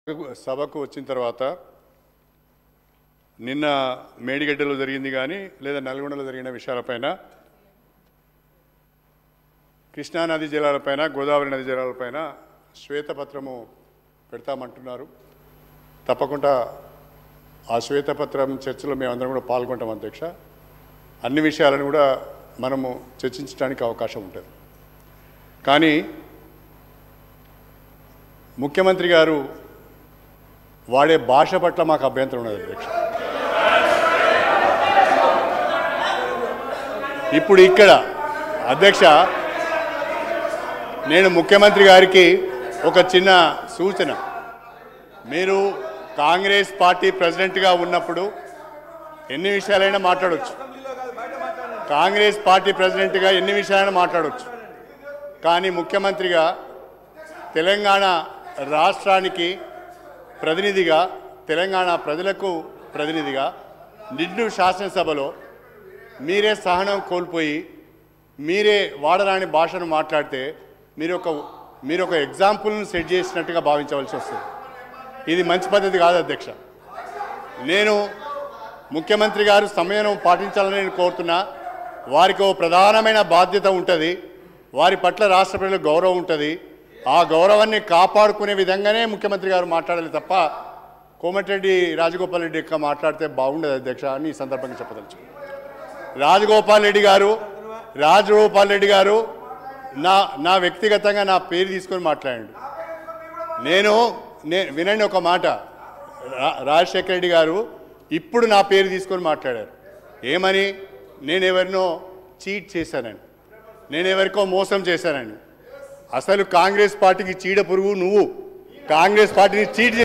సభకు వచ్చిన తర్వాత నిన్న మేడిగడ్డలో జరిగింది కానీ లేదా నల్గొండలో జరిగిన విషయాలపైన కృష్ణా నది జలాలపైన గోదావరి నది జలాలపైన శ్వేతపత్రము పెడతామంటున్నారు తప్పకుండా ఆ శ్వేతపత్రం చర్చలో మేమందరం కూడా పాల్గొంటాం అధ్యక్ష అన్ని విషయాలను కూడా మనము చర్చించడానికి అవకాశం ఉంటుంది కానీ ముఖ్యమంత్రి గారు వాడే భాష పట్ల మాకు అభ్యంతరం ఉన్నది అధ్యక్ష ఇప్పుడు ఇక్కడ అధ్యక్ష నేను ముఖ్యమంత్రి గారికి ఒక చిన్న సూచన మీరు కాంగ్రెస్ పార్టీ ప్రెసిడెంట్గా ఉన్నప్పుడు ఎన్ని విషయాలైనా మాట్లాడవచ్చు కాంగ్రెస్ పార్టీ ప్రెసిడెంట్గా ఎన్ని విషయాలైనా మాట్లాడవచ్చు కానీ ముఖ్యమంత్రిగా తెలంగాణ రాష్ట్రానికి ప్రతినిధిగా తెలంగాణ ప్రజలకు ప్రతినిధిగా నిండు శాసనసభలో మీరే సహనం కోల్పోయి మీరే వాడరాని భాషను మాట్లాడితే మీరు ఒక మీరు ఒక ఎగ్జాంపుల్ని సెట్ చేసినట్టుగా భావించవలసి వస్తుంది ఇది మంచి పద్ధతి కాదు అధ్యక్ష నేను ముఖ్యమంత్రి గారు సమయం పాటించాలని నేను కోరుతున్నా వారికి ఓ ప్రధానమైన బాధ్యత ఉంటుంది వారి పట్ల రాష్ట్ర ప్రజలకు గౌరవం ఉంటుంది ఆ గౌరవాన్ని కాపాడుకునే విధంగానే ముఖ్యమంత్రి గారు మాట్లాడాలి తప్ప కోమటిరెడ్డి రాజగోపాల్ రెడ్డి యొక్క మాట్లాడితే బాగుండదు అధ్యక్ష అని ఈ సందర్భంగా చెప్పదలుచు రాజగోపాల్ రెడ్డి గారు రాజగోపాల్ రెడ్డి గారు నా నా వ్యక్తిగతంగా నా పేరు తీసుకొని మాట్లాడండి నేను నే వినండి ఒక మాట రా- రాజశేఖర రెడ్డి గారు ఇప్పుడు నా పేరు తీసుకొని మాట్లాడారు ఏమని నేను ఎవరినో చీట్ చేశానని నేను ఎవరికో మోసం చేశానని అసలు కాంగ్రెస్ పార్టీకి చీడ పురుగు నువ్వు కాంగ్రెస్ పార్టీని చీట్